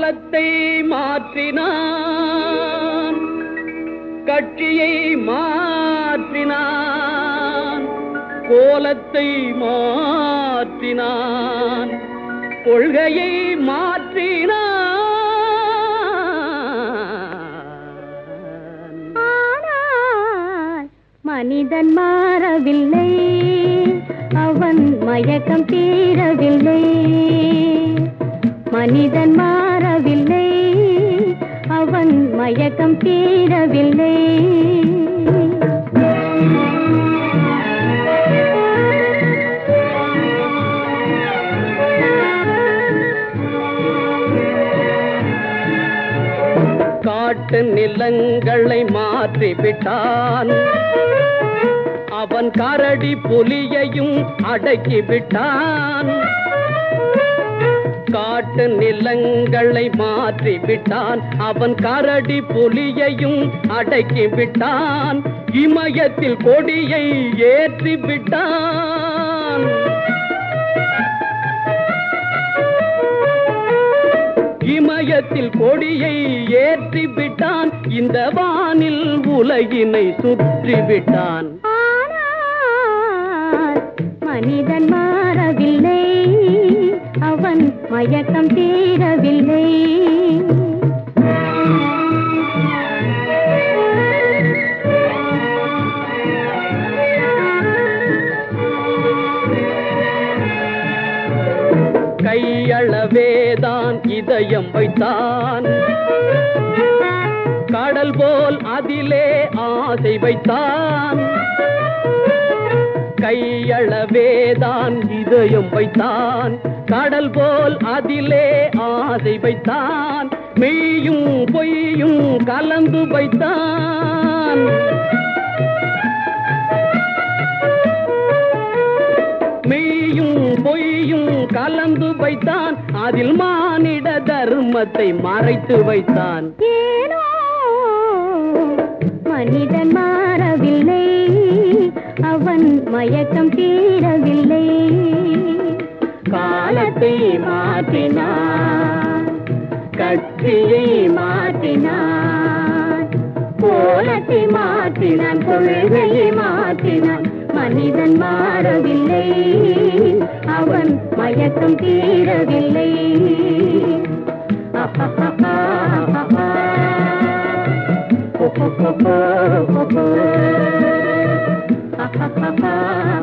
காலத்தை மாற்றினான் கட்சியை மாற்றினான் கோலத்தை மாற்றினான் கொள்கையை மாற்றினான் ஆனால் மனிதன் மாறவில்லை அவன் மயக்கம் தீரவில்லை மனிதன் மாறவில்லை அவன் மயக்கம் தீரவில்லை காட்டு நிலங்களை மாற்றி விட்டான் அவன் கரடி புலியையும் அடக்கி விட்டான் காட்டு நிலங்களை மாற்றி விட்டான் அவன் கரடி புலியையும் அடக்கி விட்டான் இமயத்தில் கொடியை ஏற்றி விட்டான் இமயத்தில் கொடியை ஏற்றி விட்டான் இந்த வானில் உலகினை சுற்றி விட்டான் ஆனால் மனிதன் மாறவில்லை அவன் மயக்கம் தீரவில்லை கையளவேதான் இதயம் வைத்தான் கடல் போல் அதிலே ஆசை வைத்தான் கையளவேதான் இதயம் வைத்தான் கடல் போல் அதிலே ஆசை வைத்தான் மெய்யும் பொய்யும் கலந்து வைத்தான் மெய்யும் பொய்யும் கலந்து வைத்தான் அதில் மானிட தர்மத்தை மறைத்து வைத்தான் ஏனோ மனிதன் மாறவில்லை அவன் மயக்கம் தீரவில்லை காலத்தை மாற்றினான் கட்சியை மாற்றினான் கோலத்தை மாற்றினான் கொள்கையை மாற்றினான் மனிதன் மாறவில்லை அவன் மயக்கம் தீரவில்லை ஆ